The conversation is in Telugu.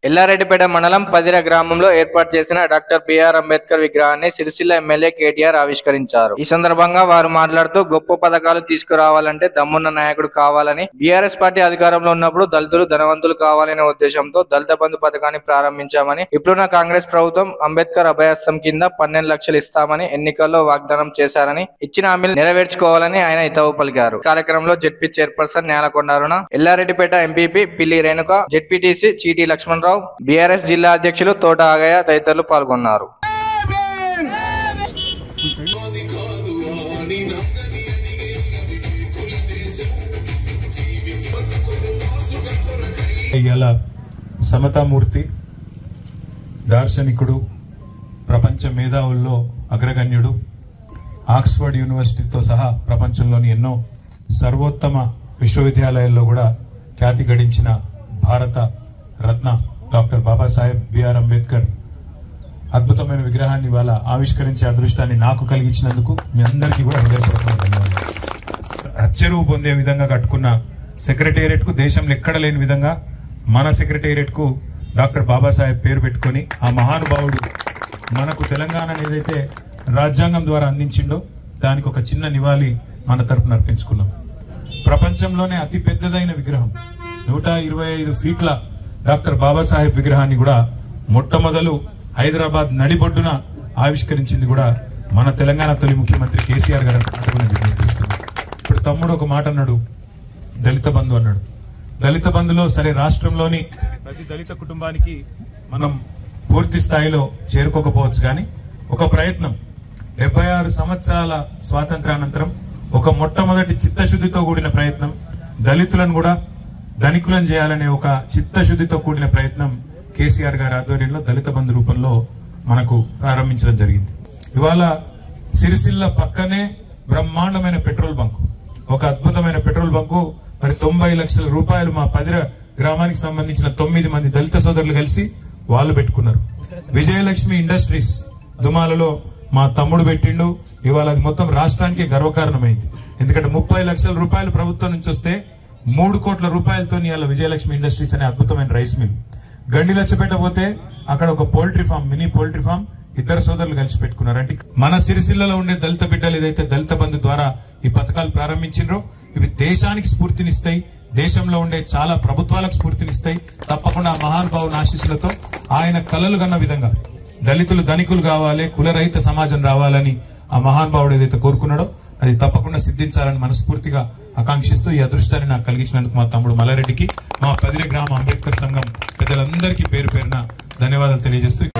ఎల్లారెడ్డిపేట మండలం పదిర గ్రామంలో ఏర్పాటు చేసిన డాక్టర్ బిఆర్ అంబేద్కర్ విగ్రహాన్ని సిరిసిల్ల ఎమ్మెల్యే కేటీఆర్ ఆవిష్కరించారు ఈ సందర్భంగా వారు మాట్లాడుతూ గొప్ప పథకాలు తీసుకురావాలంటే దమ్మున్న నాయకుడు కావాలని బీఆర్ఎస్ పార్టీ అధికారంలో ఉన్నప్పుడు దళితులు ధనవంతులు కావాలనే ఉద్దేశంతో దళిత బంధు పథకాన్ని ప్రారంభించామని ఇప్పుడున్న కాంగ్రెస్ ప్రభుత్వం అంబేద్కర్ అభయస్థం కింద పన్నెండు లక్షలు ఇస్తామని ఎన్నికల్లో వాగ్దానం చేశారని ఇచ్చిన హామీలు నెరవేర్చుకోవాలని ఆయన హితవు పలికారు కార్యక్రమంలో ZP chairperson Nelakonda Aruna Yellareddypet MPP Pilli Renuka ZPTC చీటీ లక్ష్మణరావు బీఆర్ఎస్ జిల్లా అధ్యక్షులు తోట ఆగయ్య తదితరులు పాల్గొన్నారు ఇవాళ సమతామూర్తి దార్శనికుడు ప్రపంచ మేధావుల్లో అగ్రగణ్యుడు ఆక్స్ఫర్డ్ యూనివర్సిటీతో సహా ప్రపంచంలోని ఎన్నో సర్వోత్తమ విశ్వవిద్యాలయాల్లో కూడా ఖ్యాతి గడించిన భారత రత్న డాక్టర్ బాబాసాహెబ్ బిఆర్ అంబేద్కర్ అద్భుతమైన విగ్రహాన్ని ఇవాళ ఆవిష్కరించే అదృష్టాన్ని నాకు కలిగించినందుకు మీ అందరికీ కూడా హృదయపూర్వక ధన్యవాదాలు అచ్చెరువు పొందే విధంగా కట్టుకున్న సెక్రటేరియట్ కు దేశంలో ఎక్కడ లేని విధంగా మన సెక్రటేరియట్ కు డాక్టర్ బాబాసాహెబ్ పేరు పెట్టుకొని ఆ మహానుభావుడు మనకు తెలంగాణను ఏదైతే రాజ్యాంగం ద్వారా అందించిండో దానికి ఒక చిన్న నివాళి మన తరపున అర్పించుకున్నాం ప్రపంచంలోనే అతి పెద్దదైన విగ్రహం నూట ఇరవై ఐదు ఫీట్ల డాక్టర్ బాబాసాహెబ్ విగ్రహాన్ని కూడా మొట్టమొదలు హైదరాబాద్ నడిబొడ్డున ఆవిష్కరించింది కూడా మన తెలంగాణ తొలి ముఖ్యమంత్రి కేసీఆర్ గారు అన్నట్టుగా విజ్ఞప్తిస్తున్నాను ఇప్పుడు తమ్ముడు ఒక మాట అన్నాడు దళిత బంధు అన్నాడు దళిత బంధులో సరే రాష్ట్రంలోని ప్రతి దళిత కుటుంబానికి మనం పూర్తి స్థాయిలో చేరుకోకపోవచ్చు కానీ ఒక ప్రయత్నం డెబ్బై ఆరు సంవత్సరాల స్వాతంత్రానంతరం ఒక మొట్టమొదటి చిత్తశుద్ధితో కూడిన ప్రయత్నం దళితులను కూడా ధనికులను చేయాలనే ఒక చిత్తశుద్ధితో కూడిన ప్రయత్నం కేసీఆర్ గారి ఆధ్వర్యంలో దళిత బంధు రూపంలో మనకు ప్రారంభించడం జరిగింది ఇవాళ సిరిసిల్ల పక్కనే బ్రహ్మాండమైన పెట్రోల్ బంకు ఒక అద్భుతమైన పెట్రోల్ బంకు మరి తొంభై లక్షల రూపాయలు మా పదిర గ్రామానికి సంబంధించిన తొమ్మిది మంది దళిత సోదరులు కలిసి వాళ్ళు పెట్టుకున్నారు విజయలక్ష్మి ఇండస్ట్రీస్ దుమాలలో మా తమ్ముడు పెట్టిండు ఇవాళ అది మొత్తం రాష్ట్రానికి గర్వకారణమైంది ఎందుకంటే ముప్పై లక్షల రూపాయలు ప్రభుత్వం నుంచి వస్తే మూడు కోట్ల రూపాయలతో ఇవాళ విజయలక్ష్మి ఇండస్ట్రీస్ అనే అద్భుతమైన రైస్ మిల్ గండి లచ్చపేట పోతే అక్కడ ఒక poultry farm mini poultry farm ఇద్దరు సోదరులు కలిసి పెట్టుకున్నారు అంటే మన సిరిసిల్లలో ఉండే దళిత బిడ్డలు ఏదైతే దళిత బంధు ద్వారా ఈ పథకాలు ప్రారంభించిండ్రో ఇవి దేశానికి స్ఫూర్తినిస్తాయి దేశంలో ఉండే చాలా ప్రభుత్వాలకు స్ఫూర్తినిస్తాయి తప్పకుండా ఆ మహానుభావుని ఆశీస్సులతో ఆయన కలలు కన్న విధంగా దళితులు ధనికులు కావాలి కులరహిత సమాజం రావాలని ఆ మహానుభావుడు ఏదైతే కోరుకున్నాడో అది తప్పకుండా సిద్ధించాలని మనస్ఫూర్తిగా ఆకాంక్షిస్తూ ఈ అదృష్టాన్ని నాకు కలిగించినందుకు మా తమ్ముడు మల్లారెడ్డికి మా పదిరే గ్రామ అంబేద్కర్ సంఘం పెద్దలందరికీ పేరు పేరున ధన్యవాదాలు తెలియజేస్తూ